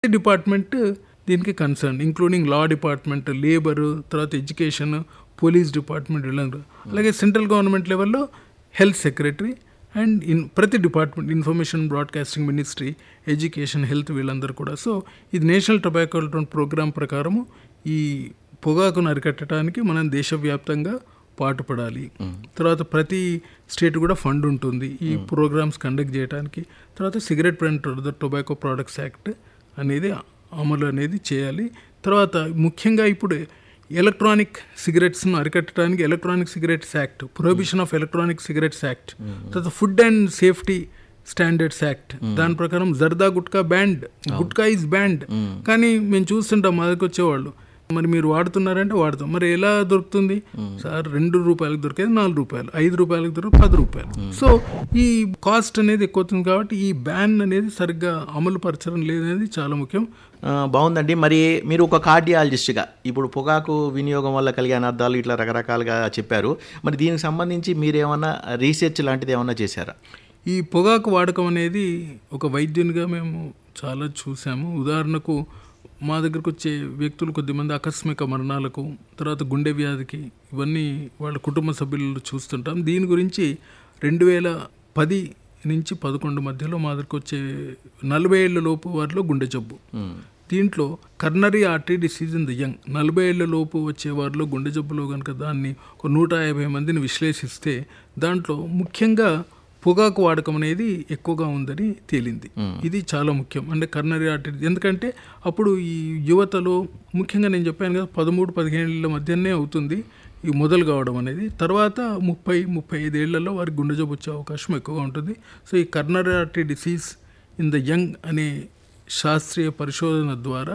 department దీనికి concern including law department labour తర్వాత education police department వీళ్ళందరూ అలాగే సెంట్రల్ గవర్నమెంట్ లెవెల్లో హెల్త్ సెక్రటరీ అండ్ ఇన్ ప్రతి department information broadcasting ministry education health వీళ్ళందరూ కూడా సో ఇది నేషనల్ టొబాకో కంట్రోల్ ప్రోగ్రామ్ ప్రకారము ఈ పొగాకును అరికట్టడానికి మనం దేశవ్యాప్తంగా పాటుపడాలి తర్వాత ప్రతి స్టేట్ కూడా ఫండ్ ఉంటుంది ఈ ప్రోగ్రామ్స్ కండక్ట్ చేయడానికి తర్వాత cigarette print tobacco products act అనేది అమలు అనేది చేయాలి తర్వాత ముఖ్యంగా ఇప్పుడు ఎలక్ట్రానిక్ సిగరెట్స్ను అరికట్టడానికి electronic cigarettes act prohibition of electronic cigarettes act తర్వాత food and safety standards act దాని ప్రకారం జర్దా gutka banned gutka is banned కానీ మేము చూస్తుంటాం మా దగ్గరికి వచ్చేవాళ్ళు మరి మీరు వాడుతున్నారంటే వాడతాం మరి ఎలా దొరుకుతుంది సార్ రెండు రూపాయలకు దొరికేది నాలుగు రూపాయలు ఐదు రూపాయలకు దొరికి పది రూపాయలు సో ఈ కాస్ట్ అనేది ఎక్కువ అవుతుంది కాబట్టి ఈ బ్యాన్ అనేది సరిగ్గా అమలు పరచడం లేదనేది చాలా ముఖ్యం ఆ, బాగుందండి మరి మీరు ఒక కార్డియాలజిస్ట్గా ఇప్పుడు పొగాకు వినియోగం వల్ల కలిగే అనర్థాలు ఇట్లా రకరకాలుగా చెప్పారు మరి దీనికి సంబంధించి మీరు ఏమన్నా రీసెర్చ్ లాంటిది ఏమన్నా చేశారా ఈ పొగాకు వాడకం అనేది ఒక వైద్యునిగా మేము చాలా చూసాము ఉదాహరణకు మా దగ్గరకు వచ్చే వ్యక్తులు కొద్దిమంది ఆకస్మిక మరణాలకు తర్వాత గుండె వ్యాధికి ఇవన్నీ వాళ్ళ కుటుంబ సభ్యులు చూస్తుంటాం దీని గురించి రెండు వేల పది నుంచి పదకొండు మధ్యలో మా దగ్గరకు వచ్చే నలభై ఏళ్ళ లోపు వారిలో గుండె జబ్బు దీంట్లో coronary artery disease in the young నలభై ఏళ్ల లోపు వచ్చే వారిలో గుండె జబ్బులో కనుక దాన్ని ఒక నూట యాభై మందిని విశ్లేషిస్తే దాంట్లో ముఖ్యంగా పొగాకు వాడకం అనేది ఎక్కువగా ఉందని తేలింది ఇది చాలా ముఖ్యం అంటే కర్నరీ ఆర్టరీ ఎందుకంటే అప్పుడు ఈ యువతలో ముఖ్యంగా నేను చెప్పాను కదా పదమూడు పదిహేనుల మధ్యనే అవుతుంది ఈ మొదలు కావడం అనేది తర్వాత ముప్పై ముప్పై ఐదు ఏళ్లలో వారికి గుండె జబ్బు వచ్చే అవకాశం ఎక్కువగా ఉంటుంది సో ఈ coronary artery disease in the young అనే శాస్త్రీయ పరిశోధన ద్వారా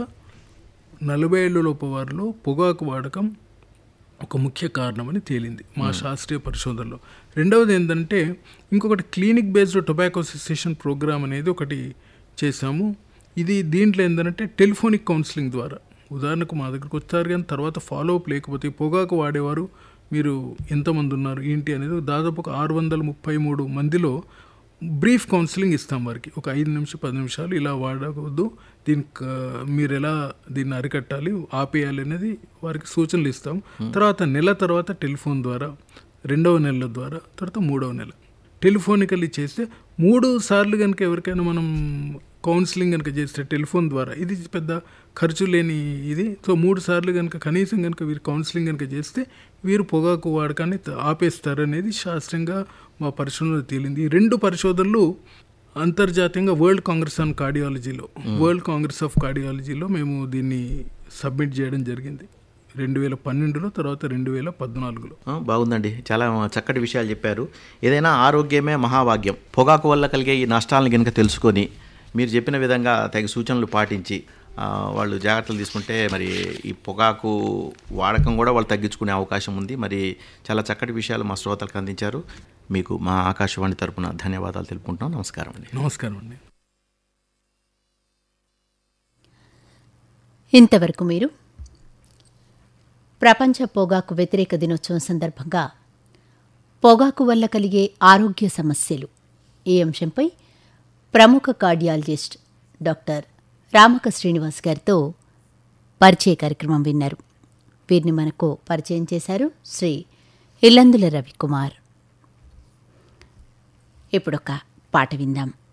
నలభై ఏళ్ళలోపు వారిలో పొగాకు వాడకం ఒక ముఖ్య కారణమని తేలింది మా శాస్త్రీయ పరిశోధనలో రెండవది ఏంటంటే ఇంకొకటి clinic based tobacco cessation programme అనేది ఒకటి చేశాము ఇది దీంట్లో ఏంటంటే టెలిఫోనిక్ కౌన్సిలింగ్ ద్వారా ఉదాహరణకు మా దగ్గరకు వచ్చారు కానీ తర్వాత ఫాలో అప్ లేకపోతే ఈ పొగాకు వాడేవారు మీరు ఎంతమంది ఉన్నారు ఏంటి అనేది దాదాపు ఒక ఆరు వందల ముప్పై మూడు మందిలో బ్రీఫ్ కౌన్సిలింగ్ ఇస్తాం వారికి ఒక ఐదు నిమిషం పది నిమిషాలు ఇలా వాడకూడదు దీనికి ఆ, మీరు ఎలా దీన్ని అరికట్టాలి ఆపేయాలి అనేది వారికి సూచనలు ఇస్తాం తర్వాత నెల తర్వాత టెలిఫోన్ ద్వారా రెండవ నెల ద్వారా తర్వాత మూడవ నెల టెలిఫోనికల్లీ చేస్తే మూడు సార్లు కనుక ఎవరికైనా మనం కౌన్సిలింగ్ కనుక చేస్తే టెలిఫోన్ ద్వారా ఇది పెద్ద ఖర్చు లేని ఇది సో మూడు సార్లు కనుక కనీసం కనుక వీరు కౌన్సిలింగ్ కనుక చేస్తే వీరు పొగాకు వాడకాన్ని త- ఆపేస్తారనేది శాస్త్రంగా మా పరిశోధనలో తేలింది ఈ రెండు పరిశోధనలు అంతర్జాతీయంగా వరల్డ్ కాంగ్రెస్ ఆన్ కార్డియాలజీలో వరల్డ్ కాంగ్రెస్ ఆఫ్ కార్డియాలజీలో మేము దీన్ని సబ్మిట్ చేయడం జరిగింది రెండు వేల పన్నెండులో తర్వాత రెండు వేల పద్నాలుగులో ఆ, బాగుందండి చాలా చక్కటి విషయాలు చెప్పారు ఏదైనా ఆరోగ్యమే మహాభాగ్యం పొగాకు వల్ల కలిగే ఈ నష్టాలను కనుక తెలుసుకొని మీరు చెప్పిన విధంగా తగిన సూచనలు పాటించి ఆ, వాళ్ళు జాగ్రత్తలు తీసుకుంటే మరి ఈ పొగాకు వాడకం కూడా వాళ్ళు తగ్గించుకునే అవకాశం ఉంది మరి చాలా చక్కటి విషయాలు మా శ్రోతలకు అందించారు మీకు మా ఆకాశవాణి తరపున ధన్యవాదాలు తెలుపుకుంటున్నాం నమస్కారం అండి నమస్కారం అండి ఇంతవరకు మీరు ప్రపంచ పొగాకు వ్యతిరేక దినోత్సవం సందర్భంగా పొగాకు వల్ల కలిగే ఆరోగ్య సమస్యలు ఈ అంశంపై ప్రముఖ కార్డియాలజిస్ట్ డాక్టర్ రామక శ్రీనివాస్ గారితో పరిచయ కార్యక్రమం విన్నారు వీరిని మనకు పరిచయం చేశారు శ్రీ ఇల్లందుల రవికుమార్ ఇప్పుడొక పాట విందాం